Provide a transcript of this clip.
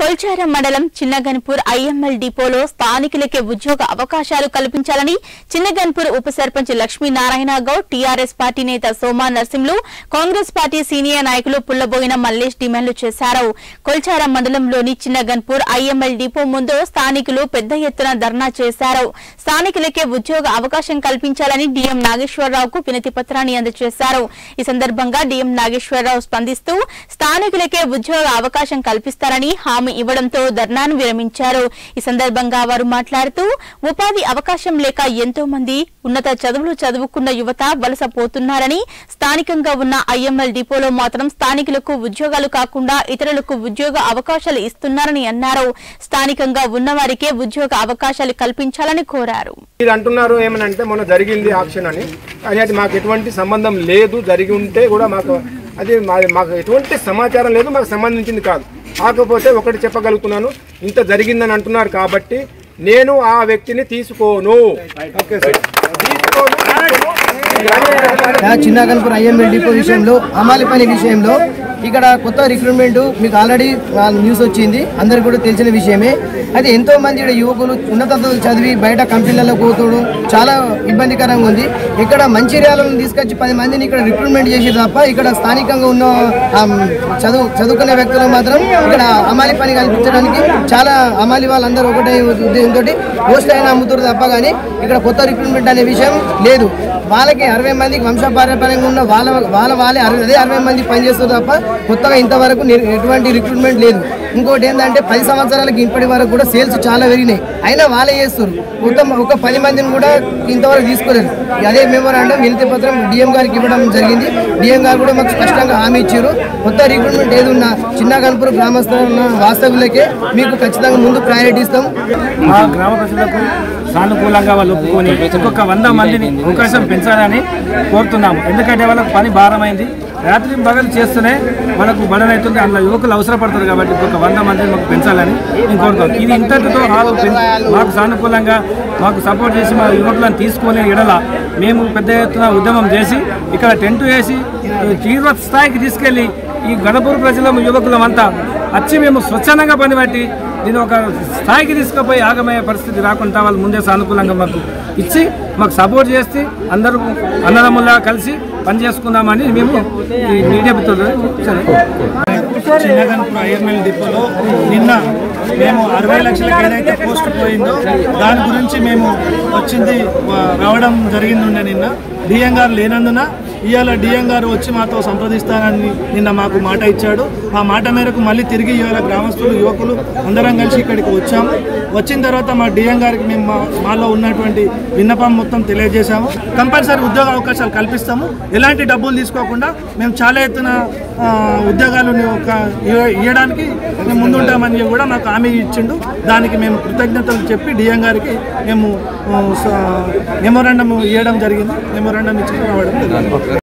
కొల్చారం మండలం చిన్నగన్పూర్ ఐఎంఎల్ డిపోలో స్థానికులకే ఉద్యోగ అవకాశాలు కల్పించాలని చిన్నగన్పూర్ ఉప సర్పంచ్ లక్ష్మీనారాయణ గౌడ్ టీఆర్ఎస్ పార్టీ నేత సోమా నర్సింహులు కాంగ్రెస్ పార్టీ సీనియర్ నాయకులు పుల్లబోయిన మల్లేష్ డిమాండ్లు చేశారు కొల్చారం మండలంలోని చిన్నగన్పూర్ ఐఎంఎల్ డిపో ముందు స్థానికులు పెద్ద ఎత్తున ధర్నా చేశారు స్థానికులకే ఉద్యోగ అవకాశం కల్పించాలని డీఎం నాగేశ్వరరావుకు వినతి పత్రాన్ని అందజేశారు ఈ సందర్భంగా డీఎం నాగేశ్వరరావు స్పందిస్తూ స్థానికులకే ఉద్యోగ అవకాశం కల్పిస్తారని హామీ ఇవ్వడంతో ధర్నాను విరమించారు ఈ సందర్భంగా వారు మాట్లాడుతూ ఉపాధి అవకాశం లేక ఎంతో మంది ఉన్నత చదువులు చదువుకున్న యువత వలస పోతున్నారని స్థానికంగా ఉన్న ఐఎంఎల్ డిపోలో మాత్రం స్థానికులకు ఉద్యోగాలు కాకుండా ఇతరులకు ఉద్యోగ అవకాశాలు ఇస్తున్నారని అన్నారు స్థానికంగా ఉన్నవారికే ఉద్యోగ అవకాశాలు కల్పించాలని కోరారు మీరు అంటున్నారు ఏమనంటే మొన్న జరిగింది ఆప్షన్ అని కానీ అది మాకు ఎటువంటి సంబంధం లేదు జరిగి ఉంటే కూడా మాకు అది మా- మాకు ఎటువంటి సమాచారం లేదు మాకు సంబంధించింది కాదు కాకపోతే ఒకటి చెప్పగలుగుతున్నాను ఇంత జరిగిందని అంటున్నారు కాబట్టి నేను ఆ వ్యక్తిని తీసుకోను ఓకే సార్ తీసుకోను యా చిన్నగన్పూర్ ఐఎంఎల్ డిపో విషయంలో అమాలి పని విషయంలో ఇక్కడ కొత్త రిక్రూట్మెంట్ మీకు ఆల్రెడీ న్యూస్ వచ్చింది అందరికి కూడా తెలిసిన విషయమే అయితే ఎంతో మంది ఇక్కడ యువకులు ఉన్నత చదువులు చదివి బయట కంపెనీలలో పోతుడు చాలా ఇబ్బందికరంగా ఉంది ఇక్కడ మంచిర్యాలను తీసుకొచ్చి పది మందిని ఇక్కడ రిక్రూట్మెంట్ చేసి తప్ప ఇక్కడ స్థానికంగా ఉన్న ఆ, చదువు చదువుకునే వ్యక్తులు మాత్రం ఇక్కడ అమాలి పని కల్పించడానికి చాలా అమాలి వాళ్ళందరూ ఒకటే ఉద్దేశంతో పోస్ట్ అయినా అమ్ముతారు తప్ప కానీ ఇక్కడ కొత్త రిక్రూట్మెంట్ అనే విషయం లేదు వాళ్ళకి అరవై మందికి వంశపారంపర్యంగా ఉన్న వాళ్ళ వాళ్ళ వాళ్ళే అరవై అదే అరవై మంది పనిచేస్తారు తప్ప కొత్తగా ఇంతవరకు ని- ఎటువంటి రిక్రూట్మెంట్ లేదు ఇంకోటి ఏంటంటే పది సంవత్సరాలకి ఇప్పటి వరకు కూడా సేల్స్ చాలా పెరిగినాయి అయినా వాళ్ళే చేస్తారు మొత్తం ఒక పది మందిని కూడా ఇంతవరకు తీసుకోలేదు అదే మెమోరాండం వినతి పత్రం డిఎం గారికి ఇవ్వడం జరిగింది డిఎం గారు కూడా మాకు స్పష్టంగా హామీ ఇచ్చారు కొత్త రిక్రూట్మెంట్ ఏది ఉన్నా చిన్న కనుపూర్ గ్రామస్తులు ఉన్న వాస్తవులకే మీకు ఖచ్చితంగా ముందు ప్రయారిటీ ఇస్తాం మా గ్రామ ప్రజలకు సానుకూలంగా వాళ్ళు ఒప్పుకొని ఇంకొక వంద మందిని అవకాశం పెంచాలని కోరుతున్నాము ఎందుకంటే వాళ్ళకి పని భారమైంది రాత్రి పగలు చేస్తూనే మనకు బడన్ అవుతుంది అందులో యువకులు అవసరపడతారు కాబట్టి ఇంకొక వంద మందిని మాకు పెంచాలని నేను కోరుతాను ఇది ఇంతటితో హాలు పెం- మాకు సానుకూలంగా మాకు సపోర్ట్ చేసి మా యువకులను తీసుకొని ఎడల మేము పెద్ద ఎత్తున ఉద్యమం చేసి ఇక్కడ టెంట్ వేసి తీవ్ర స్థాయికి తీసుకెళ్ళి ఈ గణపూర్ ప్రజల యువకులం అంతా వచ్చి మేము స్వచ్ఛందంగా పనిబట్టి దీన్ని ఒక స్థాయికి తీసుకుపోయి ఆగమయ్యే పరిస్థితి రాకుండా వాళ్ళు ముందే సానుకూలంగా మాకు ఇచ్చి మాకు సపోర్ట్ చేసి అందరూ అన్నదమ్ముల్లా కలిసి పని చేసుకుందామని మేము ఈ మీడియా మిత్రులు చిన్నగన్పూర్ ఐఎంఎల్ డిపోలో నిన్న మేము అరవై లక్షలకు ఏదైతే పోస్ట్ పోయిందో దాని గురించి మేము వచ్చింది ఆ, రావడం జరిగింది నిన్న డిఎం గారు లేనందున ఇవాళ డిఎం గారు వచ్చి మాతో సంప్రదిస్తానని నిన్న మాకు మాట ఇచ్చాడు ఆ మాట మేరకు మళ్ళీ తిరిగి ఇవాళ గ్రామస్తులు యువకులు అందరం కలిసి ఇక్కడికి వచ్చాము వచ్చిన తర్వాత మా డిఎం గారికి మేము మా మాలో ఉన్నటువంటి విన్నపం మొత్తం తెలియజేశాము కంపల్సరీ ఉద్యోగ అవకాశాలు కల్పిస్తాము ఎలాంటి డబ్బులు తీసుకోకుండా మేము చాలా ఎత్తున ఆ, ఉద్యోగాలు ఒక ఇవ్వ- ఇవ్వడానికి మేము ముందుంటామని కూడా మాకు హామీ ఇచ్చిండు దానికి మేము కృతజ్ఞతలు చెప్పి డిఎం గారికి మేము మెమోరాండం ఇవ్వడం జరిగింది మెమోరాండం ఇచ్చి రావడం జరిగింది